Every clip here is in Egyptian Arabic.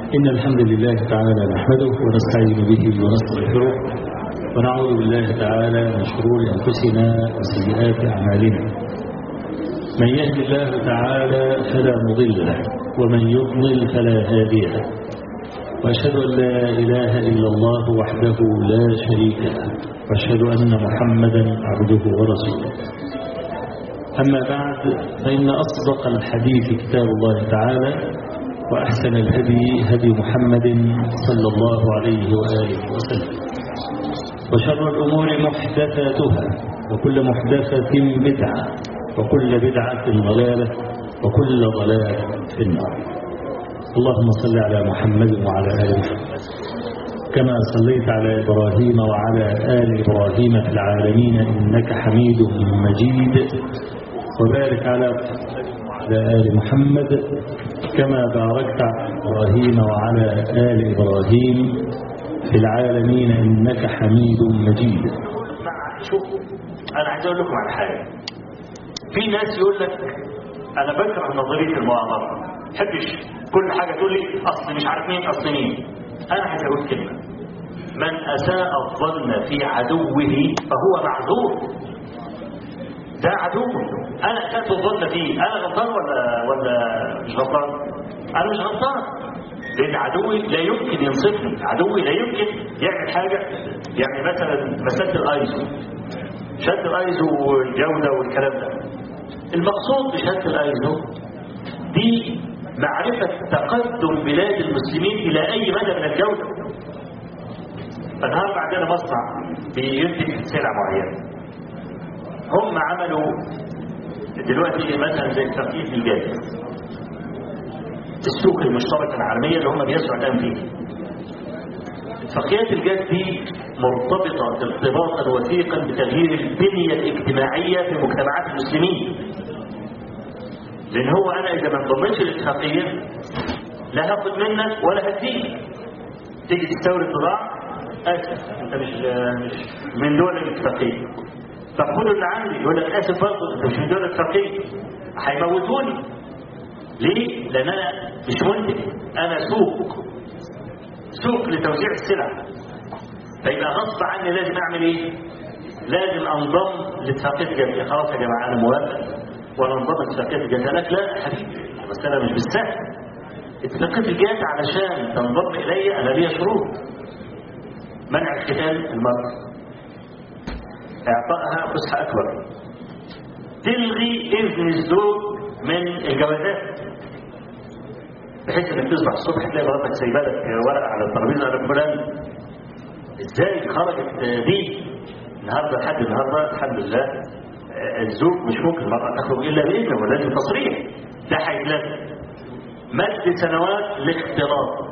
إن الحمد لله تعالى نحمده ونستعين به ونستغفره ونعوذ بالله تعالى من شرور أنفسنا وسيئات أعمالنا من يهد الله تعالى فلا مضل له ومن يضلل فلا هادي له وأشهد أن لا إله إلا الله وحده لا شريك له وأشهد أن محمدا عبده ورسوله أما بعد فإن أصدق الحديث كتاب الله تعالى وأحسن الهدي هدي محمد صلى الله عليه وآله وسلم وشر الأمور محدثاتها وكل محدثة بدعة وكل بدعة ضلالة وكل ضلالة في النار اللهم صل على محمد وعلى آل محمد كما صليت على إبراهيم وعلى آل إبراهيم في العالمين إنك حميد مجيد وبارك على وعلى آل محمد كما باركت على إبراهيم وعلى آل إبراهيم في العالمين إنك حميد مجيد شوف انا عايز اقول لكم على حاجه في ناس يقول لك انا بكره نظريه المؤامره ما بحبش كل حاجه تقول لي اصل مش عارف مين اصل مين انا عايز اقول كلمه من اساء الظن في عدوه فهو معذور ده عدو انا اسات الظن فيه انا غلطان ولا ولا مش غلطان انا مش غلطان لان عدوي لا يمكن ينصفني عدوي لا يمكن يعمل حاجه يعني مثلا مساله الايزو شهاده الايزو والجوده والكلام ده المقصود بشهاده الايزو دي معرفه تقدم بلاد المسلمين الى اي مدى من الجوده النهارده عندنا مصنع بينتج سلع معينه هم عملوا دلوقتي مثلا زي تركيب الجاز السوق المشتركه العالميه اللي هم بيسعوا الان فيه اتفاقيات الجاز دي مرتبطه ارتباطا وثيقا بتغيير البنيه الاجتماعيه في مجتمعات المسلمين لان هو انا اذا ما انضمتش للاتفاقيه لا هاخد منك ولا هديك تيجي تستورد بضاعه اسف انت مش مش من دول الاتفاقيه طب خدوا اللي عندي يقول لك اسف برضه انت مش من دول الاتفاقيه هيموتوني ليه؟ لان انا مش منتج انا سوق سوق لتوزيع السلع فيبقى غصب عني لازم اعمل ايه؟ لازم انضم لاتفاقيه الجزيره خلاص يا جماعه انا موافق وانا انضم لاتفاقيه الجزيره لك لا يا حبيبي المساله مش بالسهل اتفاقيه الجزيره علشان تنضم الي انا ليا شروط منع اختتال المرأة اعطائها فسحه اكبر تلغي اذن الزوج من الجوازات بحيث انك تصبح الصبح تلاقي مراتك سايبه لك ورقه على الترابيزه على فلان ازاي خرجت دي النهارده لحد النهارده الحمد لله الزوج مش ممكن المراه تخرج الا باذنه ولازم تصريح ده هيتلغي مد سنوات الاختلاط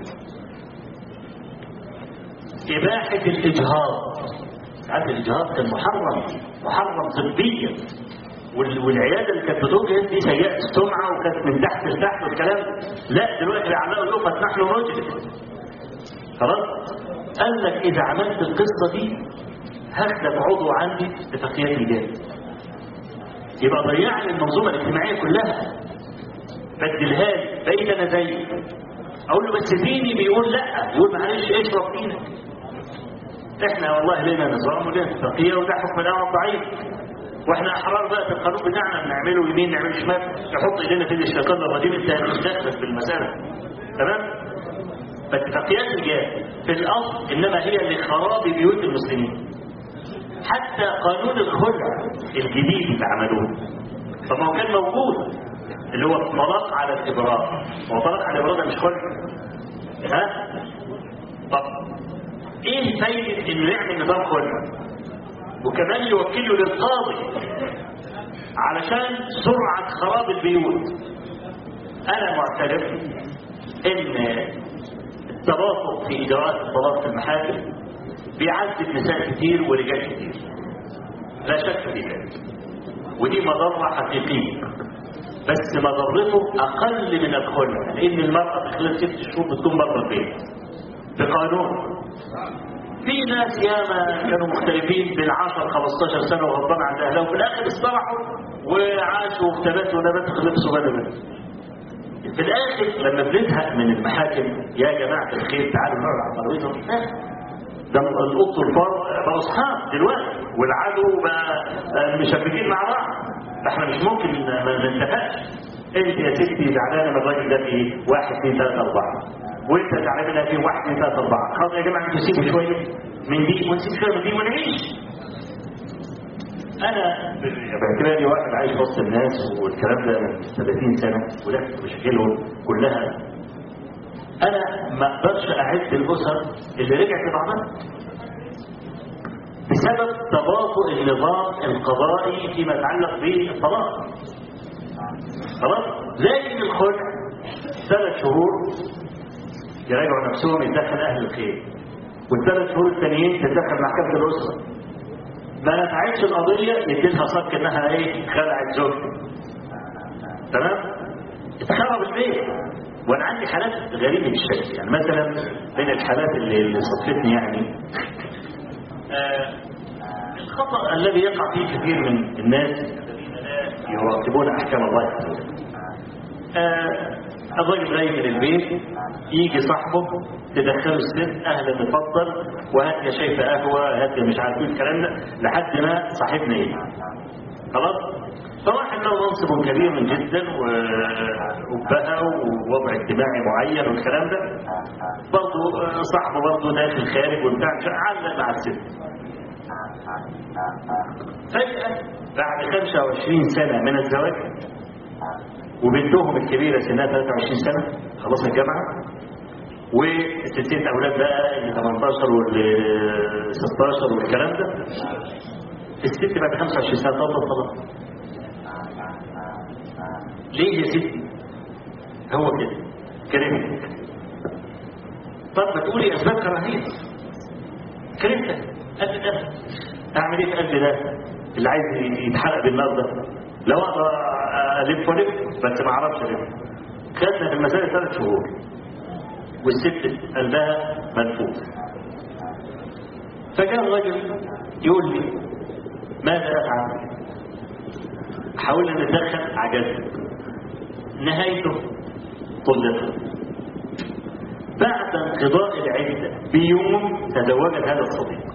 إباحة الإجهاض عارف الإجهاض كان محرم محرم طبيا والعياده اللي كانت بتوجد دي سيئه السمعه وكانت من تحت لتحت والكلام لا دلوقتي بيعملوا يقفت نحن رجل خلاص قال لك اذا عملت القصه دي هاخدك عضو عندي اتفاقيات الجاي يبقى ضيع لي المنظومه الاجتماعيه كلها بدلها لي بقيت انا زيك اقول له بس ديني بيقول لا يقول معلش اشرب دينك احنا والله لنا نظام ولنا اتفاقيه وده حكم الامر ضعيف واحنا احرار بقى في القانون بتاعنا بنعمله يمين نعمله شمال نحط ايدينا في الاشتقاق الرجيم انت مش داخل في المساله تمام فاتفاقيات الجهاد في الاصل انما هي لخراب بيوت المسلمين حتى قانون الخلع الجديد اللي عملوه طب ما هو كان موجود اللي هو الطلاق على الابراء هو طلاق على الابراء ده مش خلع ها طب ايه فايده انه يعمل نظام خلع وكمان يوكله للقاضي علشان سرعة خراب البيوت أنا معترف إن التباطؤ في إجراءات الطلاق في المحاكم بيعذب نساء كتير ورجال كتير لا شك في ذلك ودي مضرة حقيقية بس مضرته أقل من الخلع لأن المرأة في خلال ست شهور بتكون بره البيت بقانون في ناس ياما كانوا مختلفين بين 10 15 سنه وغضبان عن اهلها وفي الاخر اصطلحوا وعاشوا واختلفوا ونبات خلفوا بنات في الاخر لما بنزهق من المحاكم يا جماعه الخير تعالوا نقعد على الترابيزه لا. ده القط والفار بقوا اصحاب دلوقتي والعدو بقى آه، مشبكين مع بعض فاحنا مش ممكن ما نتفقش انت يا ستي زعلانه من الراجل ده في ايه؟ واحد اثنين ثلاثه اربعه وانت زعلان منها في واحد اثنين ثلاثه اربعه خلاص يا جماعه انتوا سيبوا شويه من دي ونسيب شويه من دي ونعيش انا باعتباري واحد عايش وسط الناس والكلام ده من 30 سنه ولفت مشاكلهم كلها انا ما اقدرش اعد الاسر اللي رجعت لبعضها بسبب تباطؤ النظام القضائي فيما يتعلق بالطلاق خلاص لكن الخلع ثلاث شهور يراجعوا نفسهم يتدخل اهل الخير والثلاث شهور التانيين تتدخل محكمه الاسره ما نفعتش القضيه يديلها صك انها ايه خلعت زوجته تمام اتخرب البيت وانا عندي حالات غريبه بالشكل يعني مثلا من الحالات اللي, اللي صدفتني يعني آه الخطا الذي يقع فيه كثير من الناس الذين لا يراقبون احكام الله عز وجل آه الراجل جاي من البيت يجي صاحبه تدخله الست اهلا اتفضل وهات يا شايفه قهوه هات يا مش عارف ايه الكلام ده لحد ما صاحبنا يجي خلاص فواحد له منصب كبير جدا وأبهة ووضع اجتماعي معين والكلام ده برضه صاحبه برضه داخل خارج وبتاع علق مع الست فجأة بعد 25 سنة من الزواج وبنتهم الكبيرة سنها 23 سنة خلاص الجامعة والستين أولاد بقى اللي 18 واللي 16 والكلام ده الست بعد 25 سنة طلبت طلب ليه يا ستي هو كده كرهتك طب ما تقولي اسباب كراهيه كرهتك قد ده اعمل ايه في قلبي ده اللي عايز يتحرق بالنار ده لو اقدر الف والف بس ما اعرفش الف خدنا في المسائل ثلاث شهور والست قلبها منفوخ فجاء الرجل يقول لي ماذا افعل حاولنا نتدخل عجزت نهايته طلقت بعد انقضاء العدة بيوم تزوجت هذا الصديق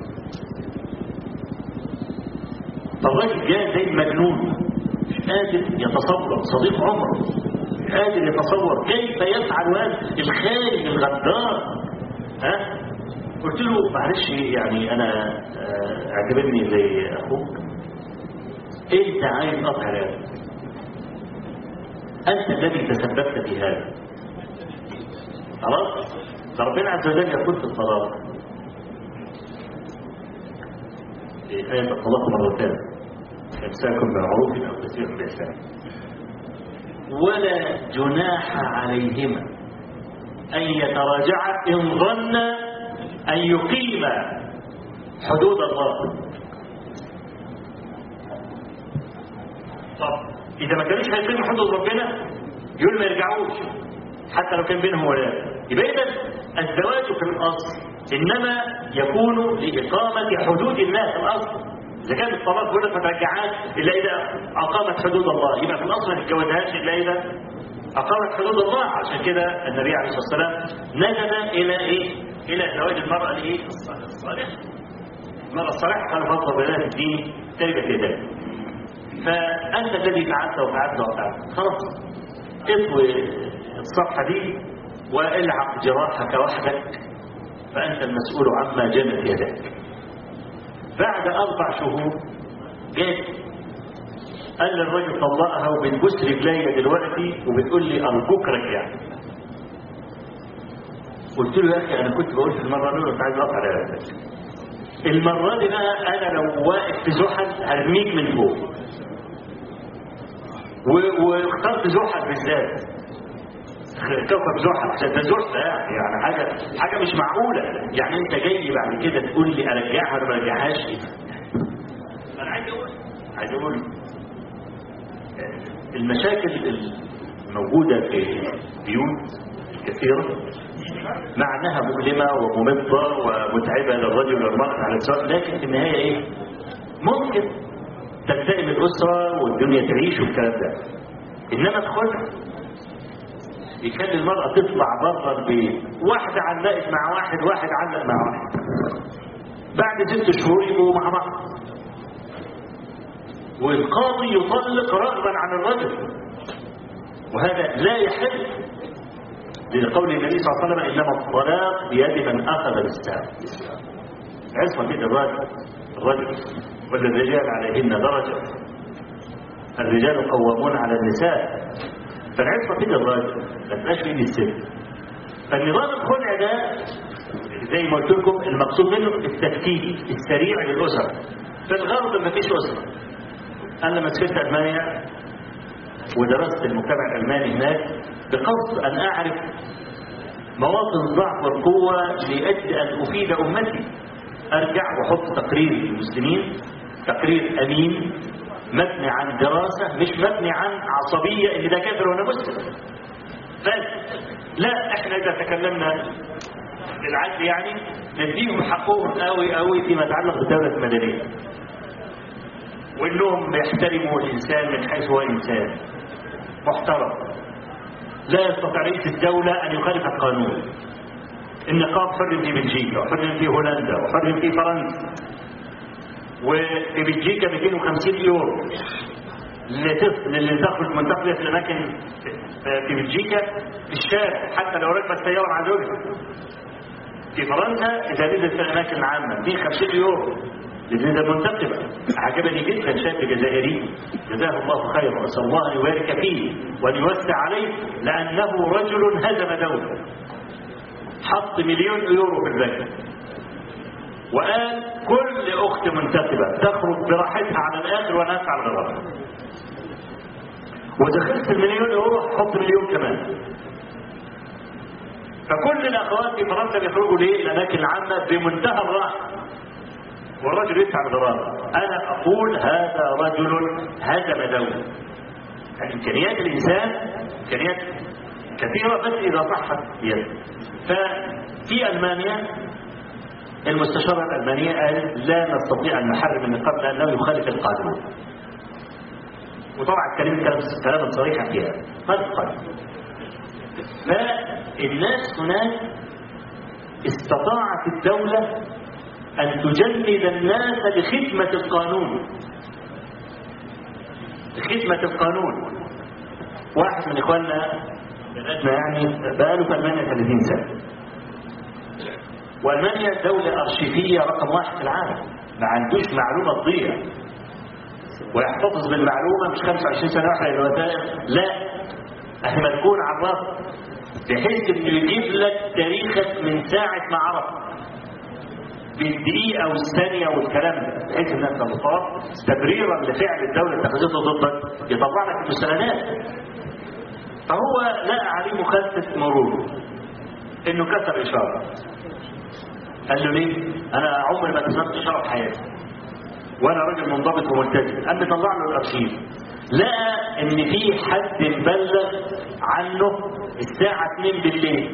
فالراجل جاء زي المجنون مش قادر يتصور صديق عمره مش قادر يتصور كيف يفعل هذا الخارج الغدار ها قلت له معلش يعني انا اعتبرني زي اخوك انت عايز قطع العلاج انت الذي تسببت في هذا خلاص فربنا عز وجل يقول في الطلاق في آية الطلاق مرتين إمساك بمعروف أو تسريح بإحسان ولا جناح عليهما أن يتراجعا إن ظن أن يقيما حدود الله طب إذا ما كانوش هيقيموا حدود ربنا يقول ما يرجعوش حتى لو كان بينهم ولاد يبقى إذا الزواج في الأصل إنما يكون لإقامة حدود الله في الأصل إذا كان الطلاق يقول لك ما ترجعهاش إلا إذا أقامت حدود الله يبقى في الأصل ما تتجوزهاش إلا إذا أقامت حدود الله عشان كده النبي عليه الصلاة والسلام ندب إلى إيه؟ إلى زواج المرأة الإيه؟ الصالحة المرأة الصالحة كان فضل بلاد الدين تربة يديك فأنت الذي فعلت وفعلت وفعلت خلاص اطوي الصفحة دي والعق جراحك وحدك فأنت المسؤول عما جنت يدك بعد أربع شهور جات قال للرجل طلقها وبتبوس رجليا دلوقتي وبتقول لي أرجوك رجعني قلت له يا أخي أنا كنت بقول في المرة الأولى كنت عايز أقطع رقبتك المرة دي بقى أنا لو واقف في زحل هرميك من فوق واخترت زحل بالذات كوكب زحل عشان ده زحل يعني يعني حاجه حاجه مش معقوله يعني انت جاي بعد كده تقول لي ارجعها ولا ما ارجعهاش انا عايز اقول عايز اقول المشاكل الموجوده في بيوت كثيره مع انها مؤلمه وممطه ومتعبه للرجل والمراه على السواء لكن في النهايه ايه؟ ممكن تلتئم الاسره والدنيا تعيش والكلام ده انما الخلع يخلي المرأة تطلع بره البيت واحدة علقت مع واحد واحد علق مع واحد بعد ست شهور يبقوا مع بعض والقاضي يطلق رغبا عن الرجل وهذا لا يحل لقول النبي صلى الله عليه وسلم انما الطلاق بيد من اخذ بالساعه عصمه بيد الرجل الرجل وللرجال عليهن درجه الرجال قوامون على النساء فالعصمه بيد الرجل ما تبقاش بيد الست فالنظام الخلع ده زي ما قلت لكم المقصود منه التفكيك السريع للاسر في الغرب ما فيش اسره انا لما سافرت المانيا ودرست المجتمع الالماني هناك بقصد ان اعرف مواطن الضعف والقوه لاجل ان افيد امتي ارجع واحط تقرير للمسلمين تقرير امين مبني عن دراسه مش مبني عن عصبيه ان ده كافر وانا مسلم بس لا احنا اذا تكلمنا بالعدل يعني نديهم حقهم قوي قوي فيما يتعلق بالدوله المدنيه وانهم يحترموا الانسان من حيث هو انسان محترم لا يستطيع رئيس الدولة أن يخالف القانون النقاب حرم في بلجيكا وحرم في هولندا وحرم في فرنسا وفي بلجيكا 250 يورو لطفل اللي تخرج من تقضية الأماكن في بلجيكا في الشارع حتى لو ركب السيارة مع زوجها في فرنسا إذا نزل في الأماكن العامة 250 يورو لأن ده منتقبة عجبني جدا شاب جزائري جزاه الله خيرا وأسأل الله أن يبارك فيه وأن يوسع عليه لأنه رجل هزم دولة حط مليون يورو في البنك وقال كل أخت منتقبة تخرج براحتها على الآخر وأنا أدفع الغرامة ودخلت المليون يورو حط مليون كمان فكل الأخوات في فرنسا بيخرجوا ليه الأماكن العامة بمنتهى الراحة والرجل يدفع الغرامة أنا أقول هذا رجل هزم دولة إمكانيات الإنسان إمكانيات كثيرة بس إذا صحت يده ففي ألمانيا المستشارة الألمانية قالت لا نستطيع أن نحرم النقاب لأنه يخالف القانون وطبعا اتكلمت كلاما صريحا فيها هذا القانون فالناس هناك استطاعت الدولة أن تجند الناس لخدمة القانون لخدمة القانون واحد من إخواننا بلدنا يعني بقاله في ألمانيا 30 سنة وألمانيا دولة أرشيفية رقم واحد في العالم ما عندوش معلومة تضيع ويحتفظ بالمعلومة مش 25 سنة واحدة الوثائق لا احنا تكون عرفت بحيث انه يجيب لك تاريخك من ساعة ما عرفت بالدقيقة والثانية والكلام ده بحيث انك لو صار تبريرا لفعل الدولة اتخذته ضدك يطلع لك المستندات فهو لقى عليه مخالفة مرور انه كسر اشارة قال له ليه؟ انا عمري ما كسرت اشارة في حياتي وانا راجل منضبط وملتزم قام طلع له الارشيف لقى ان في حد مبلغ عنه الساعة 2 بالليل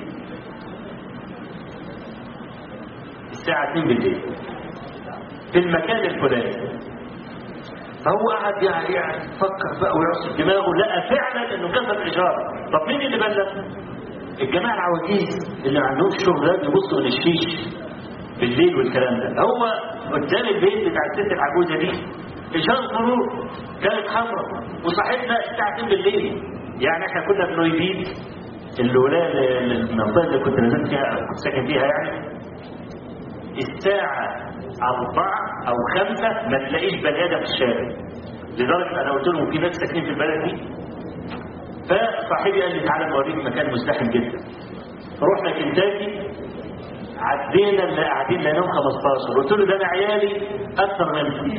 الساعة 2 بالليل في المكان الفلاني فهو قعد يعني يعني يفكر بقى ويعصب دماغه لقى فعلا انه كسر اشاره طب مين اللي بلغ؟ الجماعه العواجيز اللي ما عندهمش شغل ده بيبصوا من الشيش بالليل والكلام ده هو قدام البيت بتاع الست العجوزه دي اشاره مرور كانت حمراء وصاحبنا الساعه 2 بالليل يعني احنا كنا في نويبيد الولايه المنطقه اللي كنت نزلت فيها كنت ساكن فيها يعني الساعة أربعة أو خمسة ما تلاقيش بني آدم في الشارع لدرجة أنا قلت لهم في ناس ساكنين في البلد دي فصاحبي قال لي تعالى نوريك مكان مزدحم جدا رحنا كنتاكي عدينا اللي قاعدين لقيناهم 15 قلت له ده انا عيالي اكثر منهم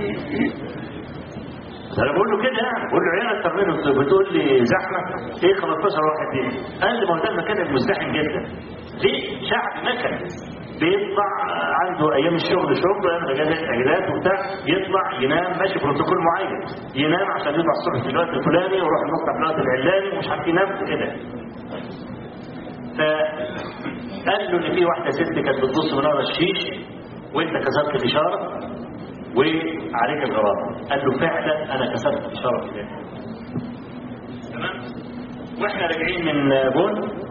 انا بقول له كده يعني بقول له عيال اكثر منهم بتقول لي زحمه ايه 15 واحد دي قال لي ما هو ده المكان المزدحم جدا ليه شعب مكن بيطلع عنده ايام الشغل شغل ايام الاجازات اجازات وبتاع يطلع ينام ماشي بروتوكول معين ينام عشان يطلع الصبح في الوقت الفلاني ويروح المصنع في الوقت العلاني ومش عارف ينام كده فقال له ان في واحده ست كانت بتبص من ورا الشيش وانت كسرت الاشاره وعليك الغرامه قال له فعلا انا كسرت الاشاره في ذلك تمام واحنا راجعين من بون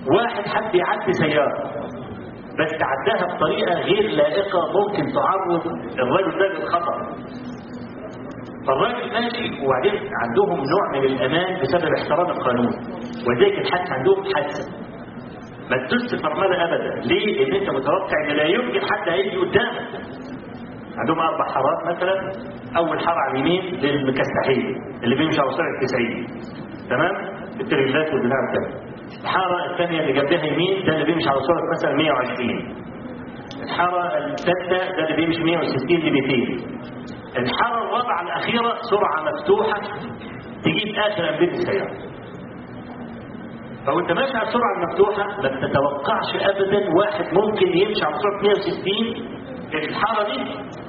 واحد حب يعدي سيارة بس عداها بطريقة غير لائقة ممكن تعرض الرجل ده للخطر فالراجل ماشي وبعدين عندهم نوع من الأمان بسبب احترام القانون وذلك الحادث عندهم حادثة ما تدوس فرملة أبدا ليه؟ لأن أنت متوقع إن لا يمكن حد هيجي قدامك عندهم أربع حارات مثلا أول حارة على اليمين للمكسحين اللي بيمشي على سرعة 90 تمام؟ التريلات والبتاع بتاعه الحارة الثانية اللي جنبها يمين ده اللي بيمشي على سرعة مثلا 120 الحارة الثالثة ده اللي بيمشي 160 ل 200 الحارة الرابعة الأخيرة سرعة مفتوحة تجيب آخر أنبيب السيارة فلو انت ماشي على السرعة المفتوحة ما تتوقعش أبدا واحد ممكن يمشي على سرعة 160 في الحارة دي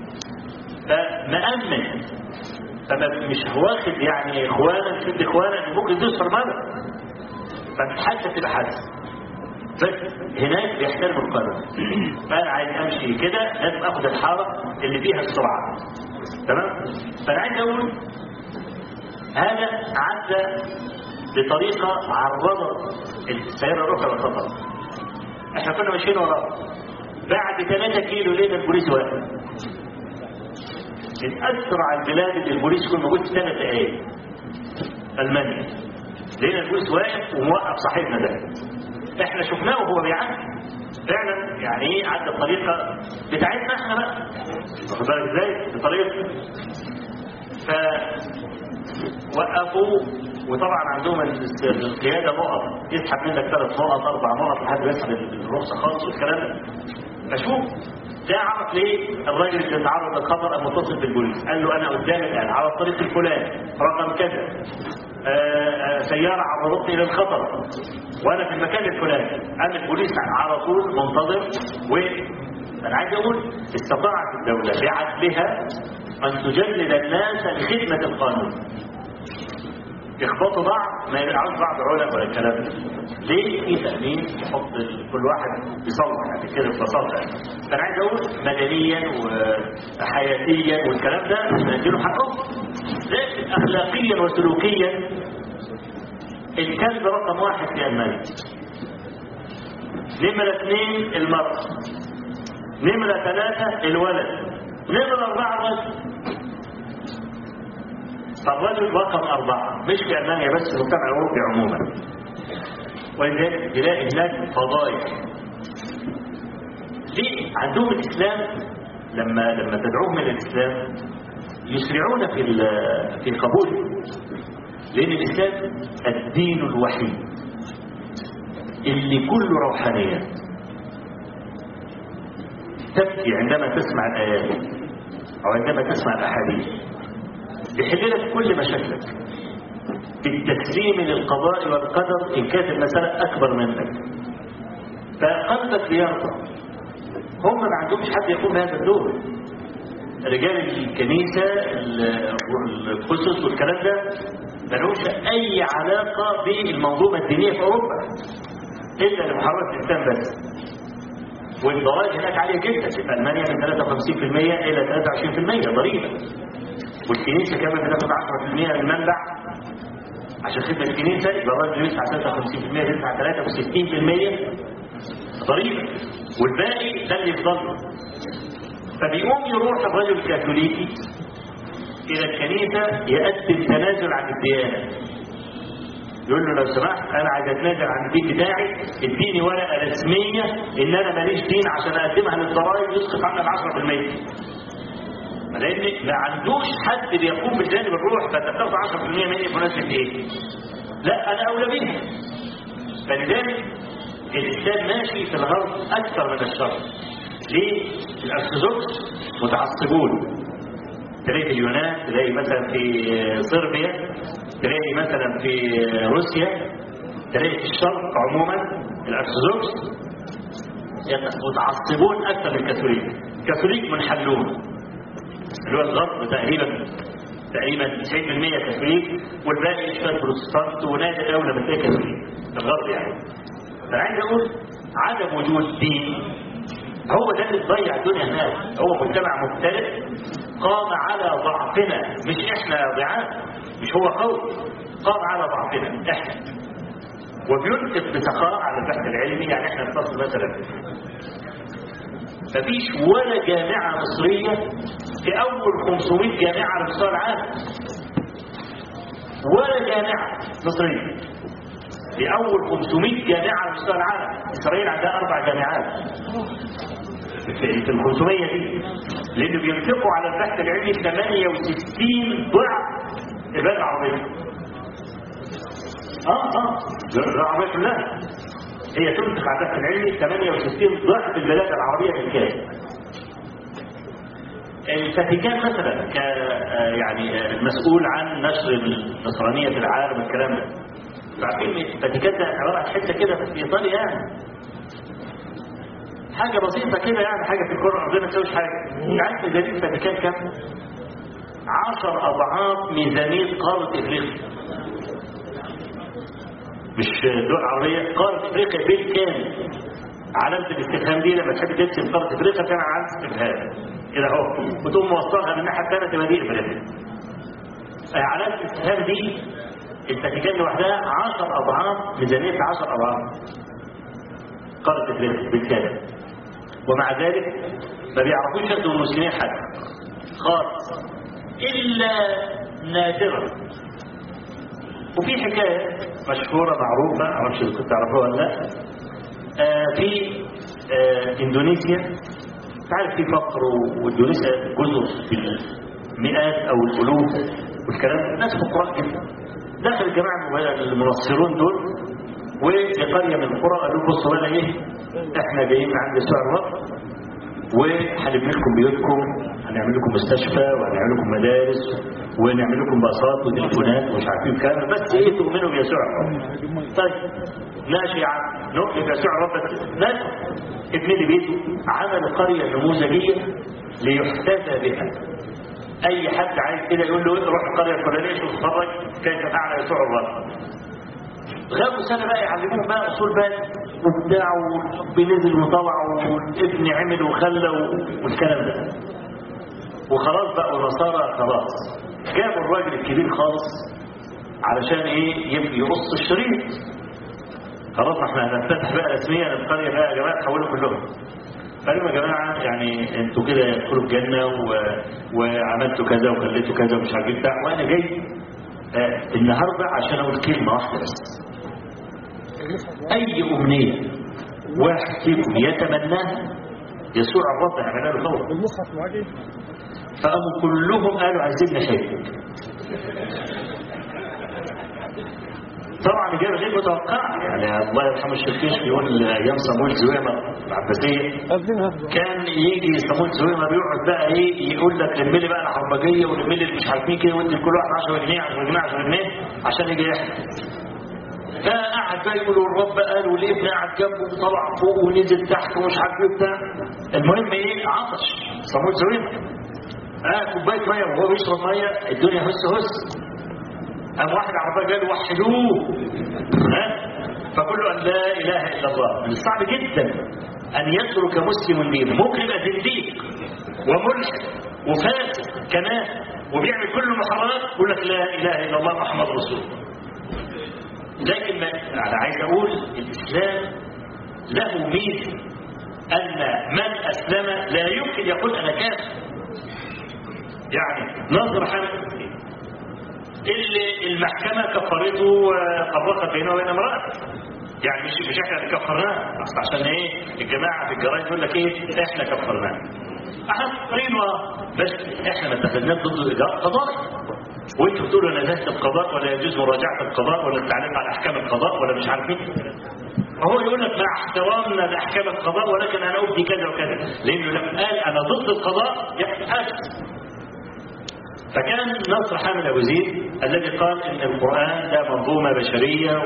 فمأمن فمش واخد يعني اخوانا شد اخوانا ممكن يدوس فرمانة فالحادثة تبقى حادثة بس هناك بيحترم القانون فانا عايز امشي كده لازم اخد الحاره اللي فيها السرعه تمام فانا عايز اقول هذا عدى بطريقه عرضت السياره الركبه للخطر احنا كنا ماشيين وراه بعد 3 كيلو لقينا البوليس واقف من اسرع البلاد اللي البوليس يكون موجود في ثلاث دقائق المانيا لقينا البوليس واقف وموقف صاحبنا ده احنا شفناه وهو بيعدي فعلا يعني ايه عدى الطريقه بتاعتنا احنا بقى واخد بالك ازاي بطريقه ف وقفوا وطبعا عندهم القياده نقط يسحب منك ثلاث نقط اربع نقط لحد ما يسحب الرخصه خالص والكلام ده فشوف ده عرف ليه الراجل اللي تعرض للخطر قام متصل بالبوليس قال له انا قدامك الان على الطريق الفلاني رقم كذا آآ آآ سياره عرضتني للخطر وانا في المكان الفلاني قام البوليس على طول منتظر و انا عايز اقول استطاعت الدوله بعدلها ان تجلد الناس لخدمه القانون يخبطوا بعض ما يلعبوش بعض علم ولا الكلام ده ليه في تأمين يحط كل واحد يصلح يعني كده ببساطة يعني فأنا عايز أقول مدنيا وحياتيا والكلام ده نديله حقه لكن أخلاقيا وسلوكيا الكلب رقم واحد في ألمانيا نمرة اثنين المرأة نمرة ثلاثة الولد نمرة أربعة الرجل فالرجل رقم أربعة مش في ألمانيا بس في المجتمع الأوروبي عموما ولذلك تلاقي هناك فضائح ليه عندهم الإسلام لما لما تدعوهم إلى الإسلام يسرعون في في قبوله لأن الإسلام الدين الوحيد اللي كله روحانية تبكي عندما تسمع الآيات أو عندما تسمع الأحاديث بيحل لك كل مشاكلك بالتسليم للقضاء والقدر إن كانت المسألة أكبر منك فقلبك بيرضى هم ما عندهمش حد يقوم بهذا الدور رجال الكنيسة القسس والكلام ده ملوش أي علاقة بالمنظومة الدينية في أوروبا إلا لمحاربة الإسلام بس والضرائب هناك عالية جدا في ألمانيا من 53% إلى 23% ضريبة والكنيسة كمان بتاخد 10% من المنبع عشان خدمة الكنيسة يبقى الراجل يدفع 53% يدفع 63% ضريبة والباقي ده اللي يفضل فبيقوم يروح الرجل الكاثوليكي إلى الكنيسة يقدم تنازل عن الديانة يقول له لو سمحت انا عايز اتنازل عن الدين بتاعي اديني ورقه رسميه ان انا ماليش دين عشان اقدمها للضرائب يسقط عنها ال 10% لان ما عندوش حد بيقوم بجانب الروح فانت بتاخد 10% مني بمناسبه ايه؟ لا انا اولى بيها فلذلك الانسان ماشي في الغرب اكثر من الشر ليه؟ الارثوذكس متعصبون تلاقي في اليونان تلاقي مثلا في صربيا تلاقي مثلا في روسيا تلاقي في الشرق عموما الارثوذكس متعصبون اكثر من الكاثوليك الكاثوليك منحلون اللي هو الغرب تقريبا تقريبا 90% كاثوليك والباقي شويه بروتستانت ونادي دوله من تلاقي كاثوليك الغرب يعني فانا عايز اقول عدم وجود دين هو ده اللي ضيع الدنيا هناك هو مجتمع مختلف قام على ضعفنا مش احنا ضعاف مش هو قوي قام على ضعفنا احنا وبينفق بسخاء على البحث العلمي يعني احنا في مصر مثلا مفيش ولا جامعة مصرية في أول 500 جامعة على مستوى العالم ولا جامعة مصرية في أول 500 جامعة على مستوى العالم إسرائيل عندها أربع جامعات في ال 500 دي لأنه بينفقوا على البحث العلمي 68 ضعف البلد العربية اه اه البلاد العربية كلها هي تنفق على البحث العلمي 68 ضعف البلاد العربية بالكامل الفاتيكان مثلا ك يعني المسؤول عن نشر النصرانيه في العالم والكلام ده عارفين الفاتيكان ده عباره عن حته كده في ايطاليا يعني حاجه بسيطه كده يعني حاجه في الكره الارضيه ما تسويش حاجه انت عارف ميزانيه الفاتيكان كام؟ 10 اضعاف ميزانيه قاره افريقيا مش دول عربيه قاره افريقيا بالكامل علامه الاستفهام دي لما تحب ترسم قاره افريقيا تعمل علامه استفهام كده اهو وتقوم موصلها من الناحيه الثانيه تبقى دي افريقيا علامه الاستفهام دي الفاتيكان لوحدها 10 اضعاف ميزانيه 10 اضعاف قاره افريقيا بالكامل ومع ذلك ما بيعرفوش ياخدوا المسلمين حاجه خالص الا نادرا وفي حكايه مشهوره معروفه معرفش اذا كنت تعرفوها ولا لا آه في آه اندونيسيا تعرف في فقر واندونيسيا جزر في المئات او الالوف والكلام ناس فقراء جدا دخل الجماعه المنصرون دول ولقريه من القرى قالوا بصوا بقى ايه احنا جايين من عند سوق الرب وهنبني لكم بيوتكم هنعمل لكم مستشفى وهنعمل لكم مدارس ونعمل لكم باصات وتليفونات ومش عارفين الكلام بس ايه تؤمنوا بيسوع الرب طيب ماشي يا عم نؤمن بيسوع الرب بس ماشي ابن لي بيته عمل قريه نموذجيه ليحتذى بها اي حد عايز كده يقول له روح القريه الفلانيه شوف اتفرج كيف فعل يسوع الرب غابوا سنه بقى يعلموهم بقى اصول بقى وبتاع والحب نزل وطلع والابن عمل وخلى والكلام ده وخلاص بقى ونصارى خلاص جابوا الراجل الكبير خالص علشان ايه يقص الشريط خلاص احنا هنفتتح بقى رسميا القريه بقى يا جماعه تحولوا كلهم قالوا يا جماعه يعني انتوا كده تدخلوا الجنه و... وعملتوا كذا وخليتوا كذا ومش عارف بتاع وانا جاي آه النهارده عشان اقول كلمه واحده بس اي امنيه واحد فيكم يتمناها يسوع الرب يعملها له فورا المصحف معاك فقاموا كلهم قالوا عايزين نشارك طبعا اجابه غير متوقعه يعني الله يرحمه الشركيش بيقول ايام صمويل زويمه العباسيه قبلها كان يجي صمويل زويمه بيقعد بقى ايه يقول لك لم لي بقى الحربجيه ولم لي مش عارف مين كده وادي لكل واحد 10 جنيه 10 جنيه 10 جنيه عشان يجي يحكي فقعد بقى يقول الرب قال والابن قعد جنبه وطلع فوق ونزل تحت ومش عارف ايه بتاع المهم ايه عطش صمويل زويمه اه كوبايه ميه وهو بيشرب ميه الدنيا هس هس قام واحد عرفه قال وحدوه ها فكله قال لا اله الا الله من الصعب جدا ان يترك مسلم دينه ممكن يبقى زنديق وملحد وفاسد كمان وبيعمل كل المحرمات يقول لك لا اله الا الله محمد رسول الله لكن ما انا عايز اقول الاسلام له ميزه ان من اسلم لا يمكن يقول انا كافر يعني نظر حنفي اللي المحكمة كفرته وفرقت بينه وبين امرأة يعني مش مش احنا اللي كفرناه اصل عشان ايه الجماعة في الجرايد يقول لك ايه احنا كفرناه احنا كفرين بس احنا ما اتخذناش ضد الاجراء قضائي وانتوا بتقولوا انا نهت القضاء ولا يجوز مراجعة القضاء ولا التعليق على احكام القضاء ولا مش عارف ايه فهو يقول لك مع احترامنا لاحكام القضاء ولكن انا ابدي كذا وكذا لانه لما قال انا ضد القضاء يعني أسف فكان نصر حامد أبو زيد الذي قال إن القرآن ده منظومة بشرية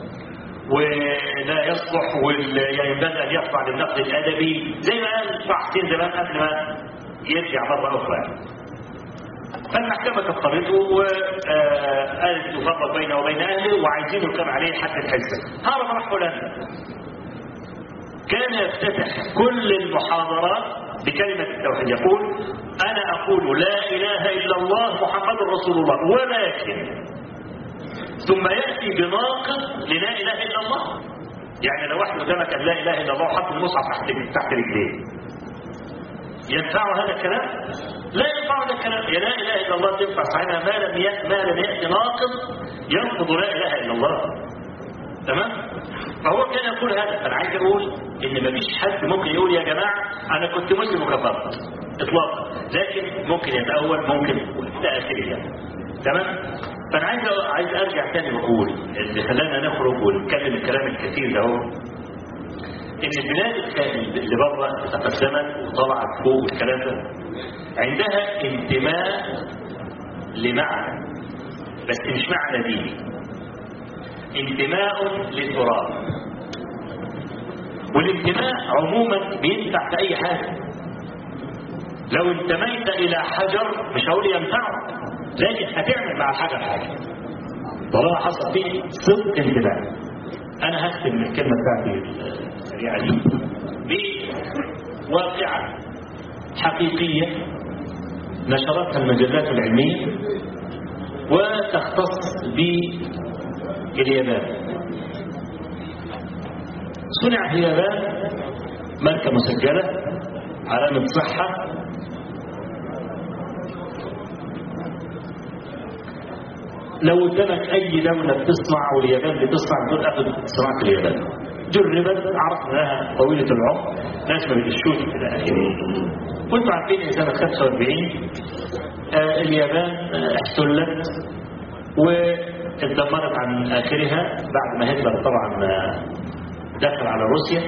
ولا يصلح وينبغي أن يخضع للنقد الأدبي زي ما قال صحتين زمان قبل ما يرجع مرة أخرى فالمحكمة كفرته وقالت تفرق بينه وبين أهله وعايزين يحكم عليه حتى الحزة هرب راح هولندا كان يفتتح كل المحاضرات بكلمة التوحيد يقول أنا أقول لا إله إلا الله محمد رسول الله ولكن ثم يأتي بناقض للا إله إلا الله يعني لو واحد قدامك قال لا إله إلا الله وحط المصحف تحت تحت رجليه ينفع هذا الكلام؟ لا ينفع هذا الكلام يا لا إله إلا الله تنفع صحيحا ما لم يأتي ما لم يأتي ناقض ينقض لا إله إلا الله تمام؟ فهو كان يقول هذا فأنا عايز أقول إن مفيش حد ممكن يقول يا جماعة أنا كنت مسلم وكفرت إطلاقا لكن ممكن يتأول ممكن إلى آخره يعني تمام؟ فأنا عايز عايز أرجع تاني وأقول اللي خلانا نخرج ونتكلم الكلام الكثير ده هو ان البلاد اللي بره تقدمت وطلعت فوق والكلام ده عندها انتماء لمعنى بس مش معنى ديني انتماء للتراث والانتماء عموما بينفع في اي حاجه لو انتميت الى حجر مش هقول ينفعك لكن هتعمل مع الحجر حاجه طالما حصل فيه صدق انتماء انا هختم الكلمه بتاعتي السريعه دي بواقعه حقيقيه نشرتها المجلات العلميه وتختص باليابان صنع في اليابان ماركه مسجله علامه صحه لو قدامك اي دوله بتصنع واليابان بتصنع بدون اخذ صناعه اليابان جربت عرفنا انها طويله العمر ناس ما بتشوش الى اخره وانتم عارفين ان سنه 45 آه اليابان آه احتلت واتدمرت عن اخرها بعد ما هتلر طبعا آه دخل على روسيا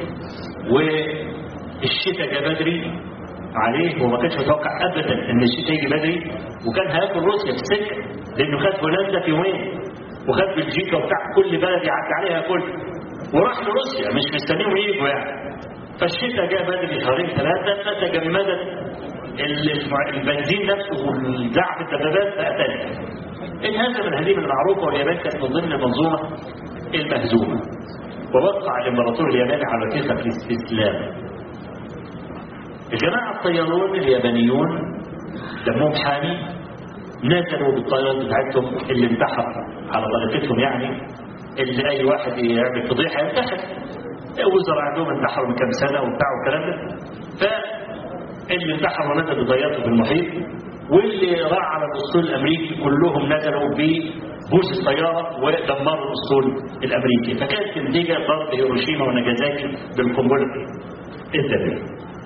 والشتاء جاء بدري عليه وما كانش متوقع ابدا ان الشتاء يجي بدري وكان هياكل روسيا في السكه لانه خد هولندا في يومين وخد بلجيكا وبتاع كل بلد يعدي عليها كل وراح لروسيا مش مستنيهم يجوا يعني فالشتاء جاء بدري شهرين ثلاثه نتج بمدد البنزين نفسه والزعف الدبابات فقتل انهزم الهزيمه المعروفه واليابان كانت من ضمن المنظومه المهزومه ووقع الامبراطور الياباني على وثيقه الاستسلام الجماعه الطيارون اليابانيون دمهم حامي نزلوا بالطيارات بتاعتهم اللي انتحر على طريقتهم يعني اللي اي واحد يعمل فضيحه ينتحر وزراء عندهم انتحروا من كام سنه وبتاع والكلام ده فاللي انتحر ونزل بطيارته في المحيط واللي راح على الاسطول الامريكي كلهم نزلوا ببوس الطياره ودمروا الاسطول الامريكي فكانت النتيجه ضرب هيروشيما وناجازاكي بالقنبله الذريه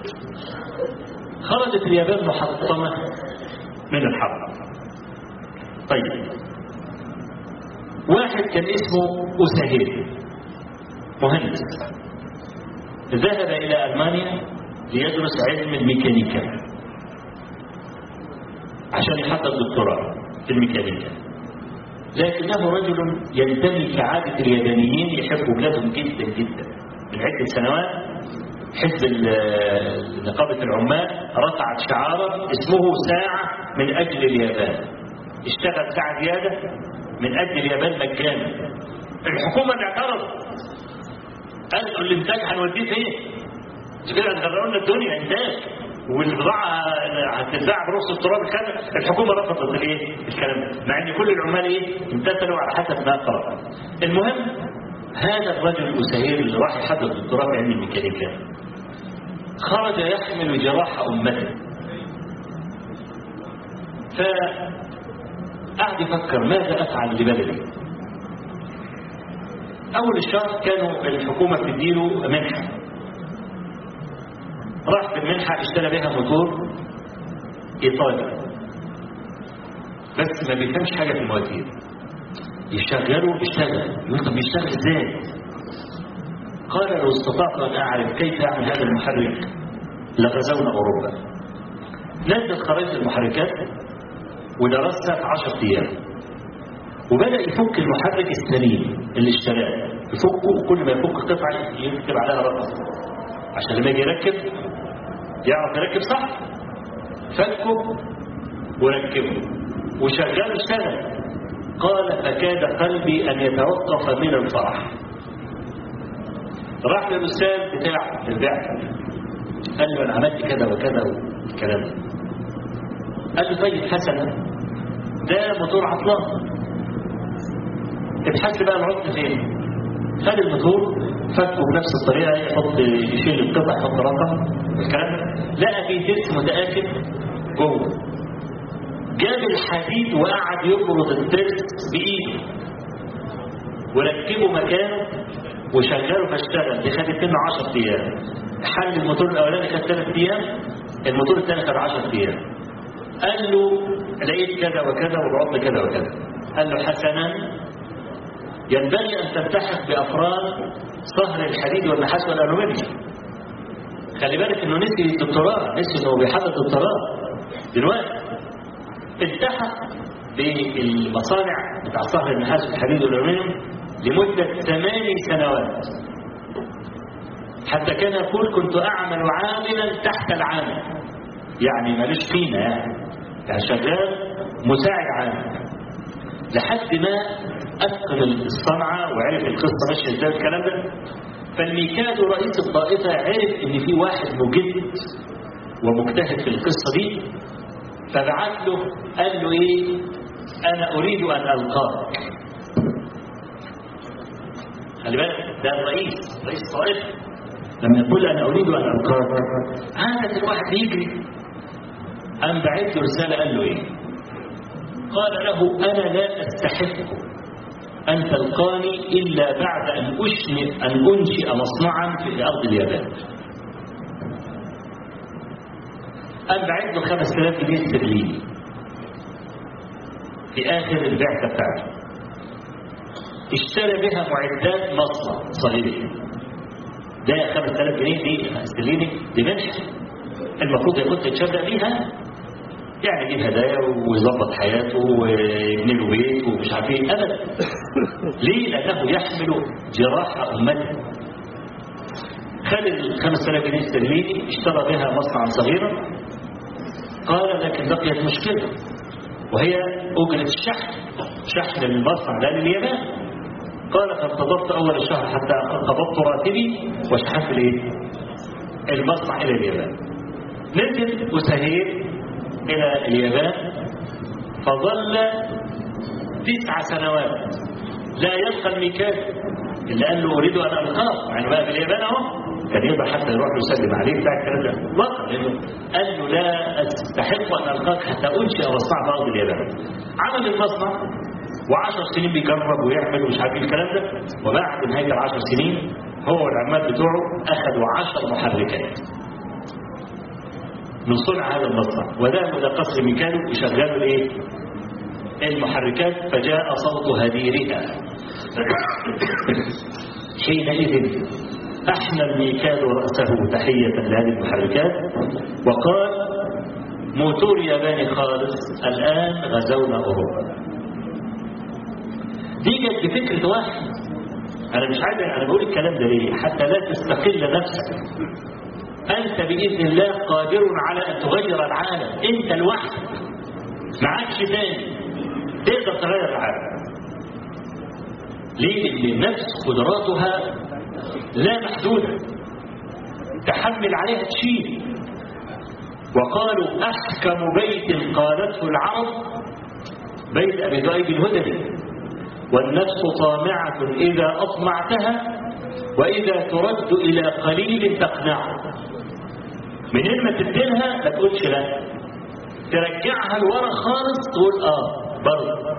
خرجت اليابان محطمه من الحرب طيب واحد كان اسمه أساهيل مهندس ذهب إلى ألمانيا ليدرس علم الميكانيكا عشان يحضر دكتوراه في الميكانيكا لكنه رجل ينتمي كعادة اليابانيين يحب بلادهم جدا جدا من عدة سنوات حزب نقابة العمال رفعت شعارا اسمه ساعة من أجل اليابان اشتغل ساعة زيادة من أجل اليابان مجانا الحكومة اللي اعترضت قالوا الإنتاج هنوديه فين؟ كده هتغرقوا لنا الدنيا إنتاج والبضاعة هتتباع برخص التراب الكلام الحكومة رفضت الايه؟ الكلام ده مع ان كل العمال ايه؟ امتثلوا على حسب ما قرر. المهم هذا الرجل الأسهير اللي راح يحضر الدكتوراه في علم الميكانيكا خرج يحمل جراح أمته فقعد يفكر ماذا أفعل لبلدي أول الشهر كانوا الحكومة بتديله منحة راح بالمنحة اشترى بها موتور إيطالي بس ما بيفهمش حاجة في المواتير يشغله يشتغل يقول طب يشتغل ازاي قال لو استطعت ان اعرف كيف اعمل هذا المحرك لغزونا اوروبا نزل خرائط المحركات ودرسها في 10 ايام وبدا يفك المحرك السليم اللي اشتراه يفكه كل ما يفك قطعه يكتب عليها رقم عشان لما يجي يركب يعرف يركب صح فكه وركبه وشغال اشتغل قال فكاد قلبي أن يتوقف من الفرح راح للأستاذ بتاع البيع قال له أنا عملت كذا وكذا والكلام ده قال له طيب حسنا ده موتور عطلان ابحث لي بقى العطل فين خد الموتور فكه بنفس الطريقه يحط يشيل القطع يحط رقم الكلام ده لقى في ترس متاكد جوه جاب الحديد وقعد يبرد الترس بايده وركبه مكانه وشغله فاشتغل دي خدت منه 10 ايام حل الموتور الاولاني خد 3 ايام الموتور الثاني خد 10 ايام قال له لقيت كذا وكذا والعطل كذا وكذا قال له حسنا ينبغي ان تلتحق بافراد صهر الحديد والنحاس والالومنيوم خلي بالك انه نسي الدكتوراه نسي انه بيحدد الدكتوراه دلوقتي التحق بالمصانع بتاع صهر النحاس والحديد والالومنيوم لمدة ثماني سنوات حتى كان يقول كنت أعمل عاملا تحت العامل يعني ماليش قيمة يعني يعني شغال مساعد عامل لحد ما أتقن الصنعة وعرف القصة ماشية ازاي الكلام ده فالميكادو رئيس الطائفة عرف إن في واحد مجد ومجتهد في القصة دي فبعت له قال له إيه أنا أريد أن ألقاك خلي بالك ده الرئيس رئيس الطائفة لما يقول أنا أريد أن ألقاك عادة الواحد يجري قام بعت له رسالة قال له إيه قال له أنا لا أستحق أن تلقاني إلا بعد أن أشنئ أن أنشئ مصنعا في أرض اليابان قام بعت له 5000 جنيه استرليني في آخر البعثة بتاعته اشترى بها معدات مصنع صغير ده 5000 جنيه دي استرليني دي منحة المفروض يكون يتشبع بيها يعني يجيب هدايا ويظبط حياته ويبني له بيت ومش عارف ايه ابدا ليه؟ لانه يحمل جراح امته خد ال 5000 جنيه استرليني اشترى بها مصنعا صغيرا قال لكن بقيت مشكله وهي اجره الشحن شحن المصنع ده لليابان قال فانتظرت اول الشهر حتى قبضت راتبي وشحنت الايه؟ المصنع الى اليابان نزل وسهير إلى اليابان فظل تسع سنوات لا يلقى الميكاد اللي قال له أريد أن ألقاه يعني بقى في اليابان أهو كان يقدر حتى يروح يسلم عليه بتاع الكلام ده لا لأنه قال له لا أستحق أن ألقاك حتى أنشئ مصنع في أرض اليابان عمل المصنع وعشر سنين بيجرب ويعمل ومش عارف الكلام ده وبعد نهاية العشر سنين هو والعمال بتوعه أخذوا عشر محركات من صنع هذا المصنع وذهبوا الى قصر ميكانو يشغلوا الايه المحركات فجاء صوت هديرها حينئذ احنى الميكاد راسه تحيه لهذه المحركات وقال موتور ياباني خالص الان غزونا اوروبا دي جت بفكره واحد انا مش عايز انا بقول الكلام ده ليه حتى لا تستقل نفسك أنت بإذن الله قادر على أن تغير العالم أنت لوحدك معكش تاني تقدر تغير العالم ليه؟ لأن النفس قدراتها لا محدودة تحمل عليها تشيل وقالوا أحكم بيت قالته العرب بيت أبي ذؤيب الهدني والنفس طامعة إذا أطمعتها وإذا ترد إلى قليل تقنعه منين ما تدينها ما تقولش لا ترجعها لورا خالص تقول اه برضه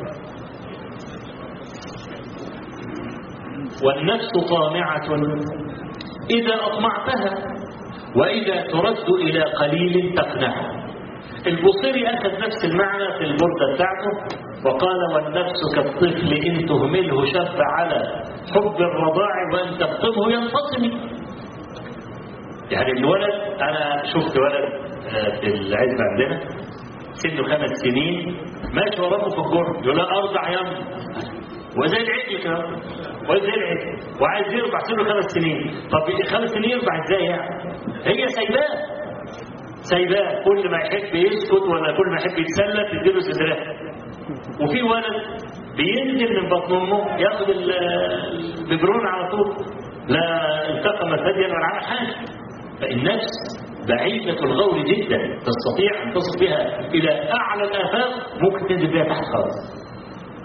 والنفس طامعة إذا أطمعتها وإذا ترد إلى قليل تقنعه البصيري أخذ نفس المعنى في البردة بتاعته وقال والنفس كالطفل إن تهمله شب على حب الرضاع وإن تفطمه ينفطم يعني الولد أنا شفت ولد في العزبة عندنا سنه خمس سنين ماشي وراه في الجرم يقول لها أرضع يا وزي العجل كده وزي العجل وعايز يرضع سنه خمس سنين طب خمس سنين يرضع ازاي يعني هي سايباه سايباه كل ما يحب يسكت ولا كل ما يحب يتسلى تديله صدرها وفي ولد بينزل من بطن امه ياخد الببرون على طول لا التقم ثديا ولا عمل حاجه فالنفس بعيدة الغور جدا تستطيع أن تصل بها إلى أعلى الآفاق ممكن تنزل بها تحت خالص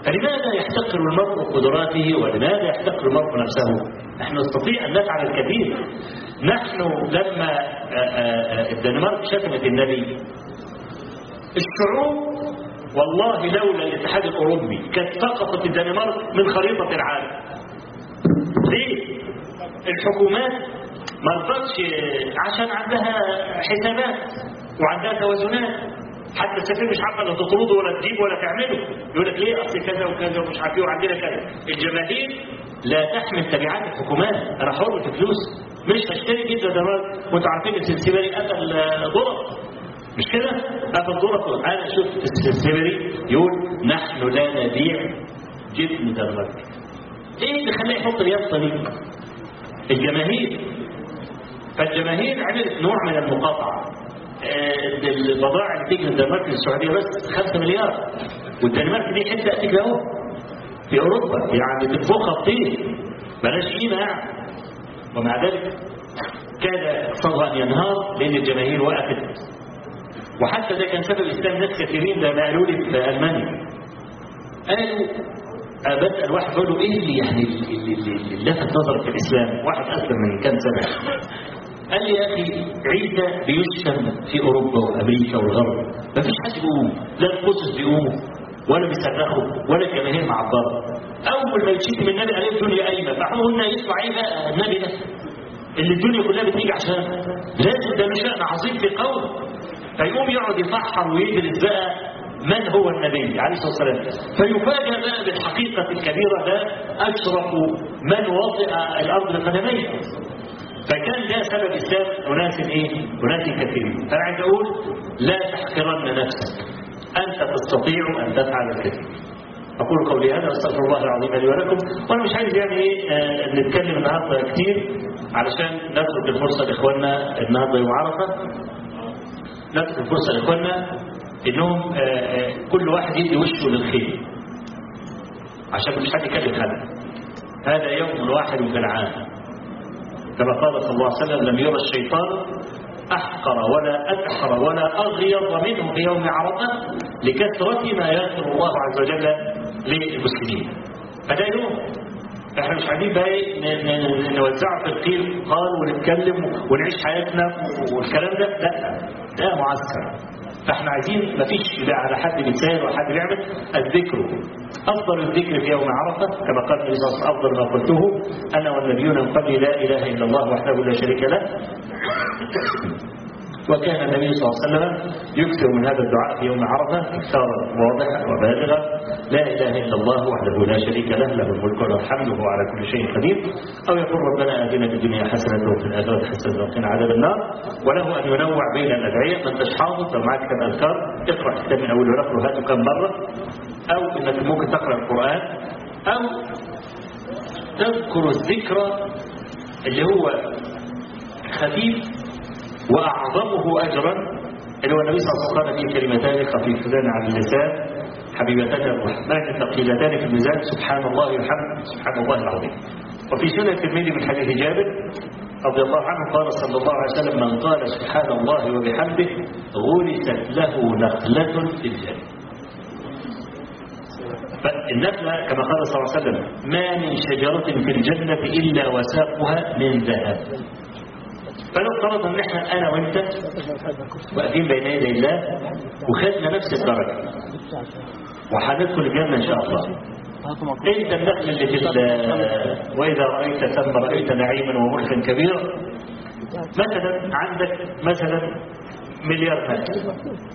فلماذا يحتقر المرء قدراته ولماذا يحتقر المرء نفسه نحن نستطيع أن نفعل الكثير نحن لما الدنمارك شتمت النبي الشعوب والله لولا الاتحاد الأوروبي كانت سقطت الدنمارك من خريطة العالم ليه؟ الحكومات ما رضتش عشان عندها حسابات وعندها توازنات حتى السفير مش عارفه لا تطرده ولا تجيب ولا تعمله يقول لك ليه اصل كذا وكذا ومش عارف ايه وعندنا كذا الجماهير لا تحمل تبعات الحكومات انا حر في فلوس مش هشتري جدا دمار وانتوا عارفين السلسبري قتل ضرب مش كده قتل ضرب انا شفت السلسبري يقول نحن لا نبيع جبن دمار ايه اللي خلاه يحط اليافطه دي الجماهير فالجماهير عملت نوع من المقاطعه البضائع اللي تيجي من الدنمارك للسعوديه بس 5 مليار والدنمارك دي حته تيجي اهو في اوروبا يعني تنفخها بطين بلاش قيمه يعني ومع ذلك كاد اقتصادها ان ينهار لان الجماهير وقفت وحتى ده كان سبب اسلام ناس كثيرين لما قالوا لي في المانيا قالوا بسال واحد بقول له ايه اللي يعني اللي, اللي, اللي لفت نظرك في الاسلام واحد اسلم من كام سنه قال لي يا اخي عيسى بيشتم في اوروبا وامريكا والغرب ما فيش حد بيقوم لا القدس بيقوموا ولا بيصرخوا ولا الجماهير معبره اول ما يشتم النبي عليه الدنيا قايمه فاحنا قلنا يسمع ايه بقى النبي ده اللي الدنيا كلها بتيجي عشان لازم ده له شان عظيم في قوم فيقوم يقعد يفحر ويدرس بقى من هو النبي عليه الصلاه والسلام فيفاجأ بقى بالحقيقه الكبيره ده اشرف من وطئ الارض بقدميه فكان ده سبب اسلام اناس ايه؟ اناس كثيرين فانا عايز اقول لا تحقرن نفسك انت تستطيع ان تفعل الكثير اقول قولي هذا واستغفر الله العظيم لي ولكم وانا مش عايز يعني ايه آه نتكلم النهارده كتير علشان نترك الفرصه لاخواننا النهارده يوم عرفه نترك الفرصه لاخواننا انهم آه آه كل واحد يدي وشه للخير عشان مش حد يكلم حد هذا يوم واحد في العام كما قال صلى الله عليه وسلم لم يرى الشيطان أحقر ولا أدحر ولا أغيظ منه في يوم عرفة لكثرة ما يغفر الله عز وجل للمسلمين فده يوم احنا مش قاعدين بقى نوزعه في الخير قال ونتكلم ونعيش حياتنا والكلام ده لا ده معسكر فاحنا عايزين مفيش لا على حد بيتساهل ولا حد بيعمل الذكر افضل الذكر في يوم عرفه كما قال النبي صلى الله عليه وسلم افضل ما قلته انا والنبيون من قبلي لا اله الا الله وحده لا شريك له وكان النبي صلى الله عليه وسلم يكثر من هذا الدعاء في يوم عرفه اكثارا واضحا وبالغا لا اله الا الله وحده لا شريك له له الملك وله الحمد وهو على كل شيء قدير او يقول ربنا اتنا في الدنيا حسنه وفي الاخره حسنه وقنا عذاب النار وله ان ينوع بين الادعيه ما انتش حافظ لو معك كتاب اذكار اقرا كتاب من اوله لاخره هاته كم مره او انك ممكن تقرا القران او تذكر الذكرى اللي هو خفيف وأعظمه أجرا اللي هو النبي صلى الله عليه وسلم فيه كلمتان خفيفتان على اللسان حبيبتان الرحمن ثقيلتان في الميزان سبحان الله والحمد سبحان الله العظيم وفي سنة الترمذي من حديث جابر رضي الله عنه قال صلى الله عليه وسلم من قال سبحان الله وبحمده غرست له نخلة في الجنة فالنخلة كما قال صلى الله عليه وسلم ما من شجرة في الجنة إلا وساقها من ذهب فلو فرضنا ان احنا انا وانت واقفين بين يدي الله وخدنا نفس الدرجه وهندخل الجنه ان شاء الله انت النخل اللي في واذا رايت ثم رايت نعيما وملكا كبيرا مثلا عندك مثلا مليار نخل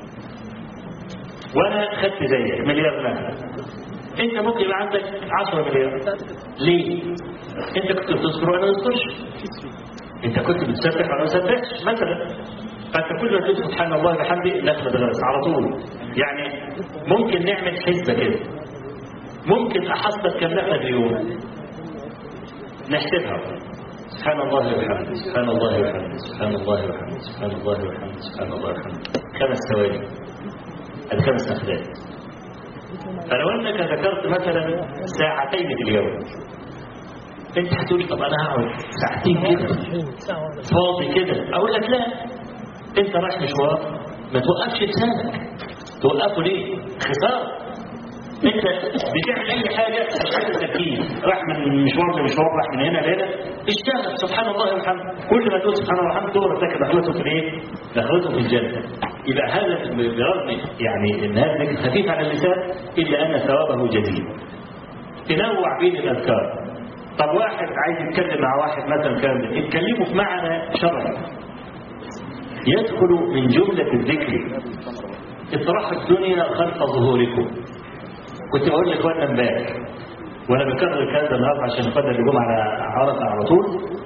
وانا خدت زيك مليار نخل انت ممكن يبقى عندك 10 مليار ليه؟ انت كنت بتذكر وانا ما بذكرش انت كنت بتسبح ولا ما بتسبحش مثلا فانت كل ما تقول سبحان الله وبحمده نخلة غرس على طول يعني ممكن نعمل حسبه كده ممكن احصل كم نخلة في يوم نحسبها سبحان الله وبحمده سبحان الله وبحمده سبحان الله وبحمده سبحان الله وبحمده سبحان الله وبحمده خمس ثواني الخمس نخلات فلو انك ذكرت مثلا ساعتين في اليوم انت هتقول طب انا هقعد ساعتين كده فاضي كده اقول لك لا انت رايح مشوار ما توقفش لسانك توقفه ليه خساره انت بتعمل اي حاجه مش عايز تركيز راح من مشوار لمشوار راح من هنا لهنا اشتغل سبحان الله والحمد كل ما تقول سبحان الله والحمد تقول ارتكب دخلته في الايه؟ دخلته في الجنه يبقى هذا برغم يعني ان هذا ذكر خفيف على اللسان الا ان ثوابه جزيل تنوع بين الاذكار طب واحد عايز يتكلم مع واحد مثلا كامل يتكلموا في معنى شرعي يدخل من جملة الذكر اطرح الدنيا خلف ظهوركم كنت بقول لاخواننا امبارح وانا بكرر الكلام ده النهارده عشان اخواننا اللي جم على عرفه على طول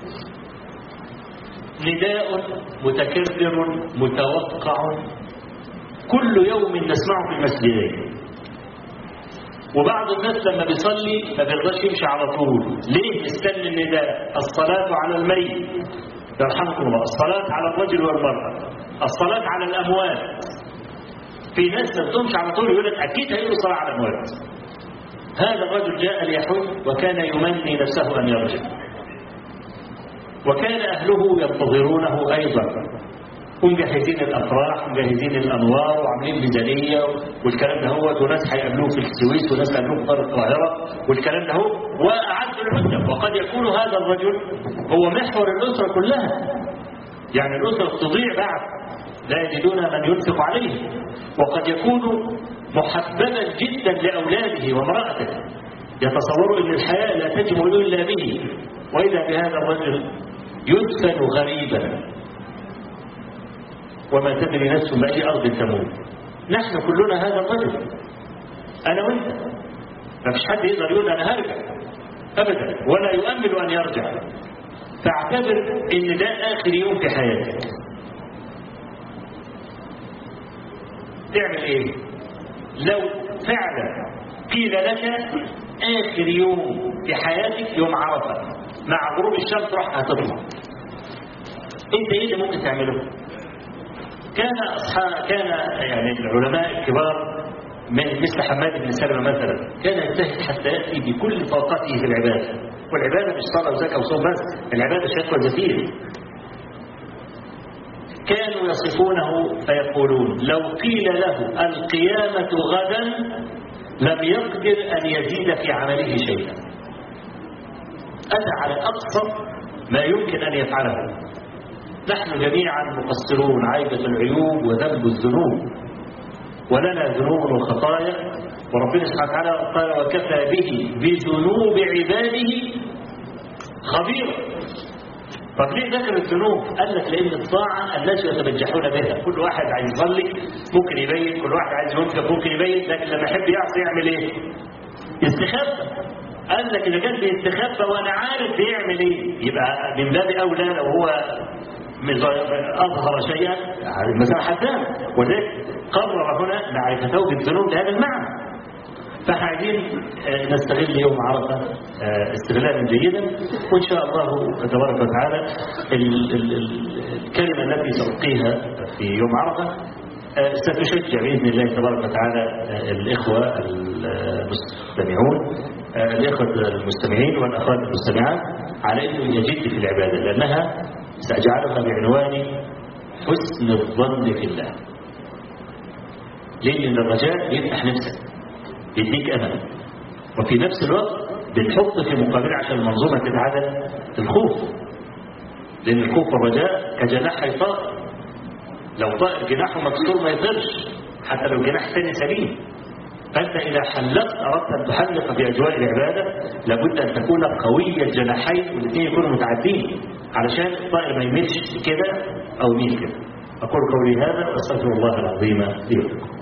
نداء متكرر متوقع كل يوم نسمعه في المسجدين وبعض الناس لما بيصلي ما بيرضاش يمشي على طول ليه مستني النداء الصلاة على الميت يرحمكم الله الصلاة على الرجل والمرأة الصلاة على الأموات في ناس ما بتقومش على طول يقول لك أكيد هيقولوا صلاة على الأموات هذا الرجل جاء ليحج وكان يمني نفسه أن يرجع وكان أهله ينتظرونه أيضا ومجهزين الافراح ومجهزين الانوار وعاملين ميزانيه والكلام ده هو وناس هيقابلوه في السويس وناس هيقابلوه في طريق القاهره والكلام ده هو واعدوا العده وقد يكون هذا الرجل هو محور الاسره كلها يعني الاسره تضيع بعد لا يجدون من ينفق عليه وقد يكون محببا جدا لاولاده وامراته يتصور ان الحياه لا تجمل الا به واذا بهذا الرجل يدفن غريبا وما تدري نفس بأي أرض تموت نحن كلنا هذا الرجل أنا وأنت ما فيش حد يقدر يقول أنا هرجع أبدا ولا يؤمل أن يرجع فاعتبر إن ده آخر يوم في حياتك تعمل إيه لو فعلا قيل لك آخر يوم في حياتك يوم عرفة مع غروب الشمس راح هتطلع انت ايه اللي ممكن تعمله كان أصحاب كان يعني العلماء الكبار من مثل حماد بن سلمة مثلا كان يجتهد حتى يأتي بكل طاقته في العبادة والعبادة مش صلاة وزكاة وصوم بس العبادة شكوى زفير كانوا يصفونه فيقولون لو قيل له القيامة غدا لم يقدر أن يزيد في عمله شيئا أتى على أقصى ما يمكن أن يفعله نحن جميعا مقصرون عيبة العيوب وذنب الذنوب ولنا ذنوب وخطايا وربنا سبحانه وتعالى قال وكفى به بذنوب عباده خبيرا طب ليه ذكر الذنوب؟ قال لك لأن الطاعة الناس يتبجحون بها، كل واحد عايز يصلي ممكن يبين، كل واحد عايز ينفق ممكن يبين، لكن لما يحب يعصي يعمل إيه؟ يستخبى. قال لك إذا كان بيستخبى وأنا عارف بيعمل إيه، يبقى من باب أولى لو هو أظهر شيئا المسألة حدام ولذلك قرر هنا معرفته بالذنوب لهذا المعنى فاحنا عايزين نستغل يوم عرفة استغلالا جيدا وإن شاء الله تبارك وتعالى الكلمة التي سألقيها في يوم عرفة ستشجع بإذن الله تبارك وتعالى الإخوة المستمعون الإخوة المستمعين والأخوات المستمعات على أنه يجد في العبادة لأنها سأجعلها بعنوان حسن الظن في الله ليه؟ لأن الرجاء يفتح نفسك يديك أمل وفي نفس الوقت بنحط في مقابل عشان المنظومة تتعادل الخوف لأن الخوف والرجاء كجناحي طائر لو طائر جناحه مكسور ما يطيرش حتى لو جناح ثاني سليم فأنت إذا حلقت أردت أن تحلق في أجواء العبادة لابد أن تكون قوي الجناحين والاثنين يكونوا متعدين علشان الطائر ما يميلش كده أو يميل كده أقول قولي هذا وأستغفر الله العظيم لي ولكم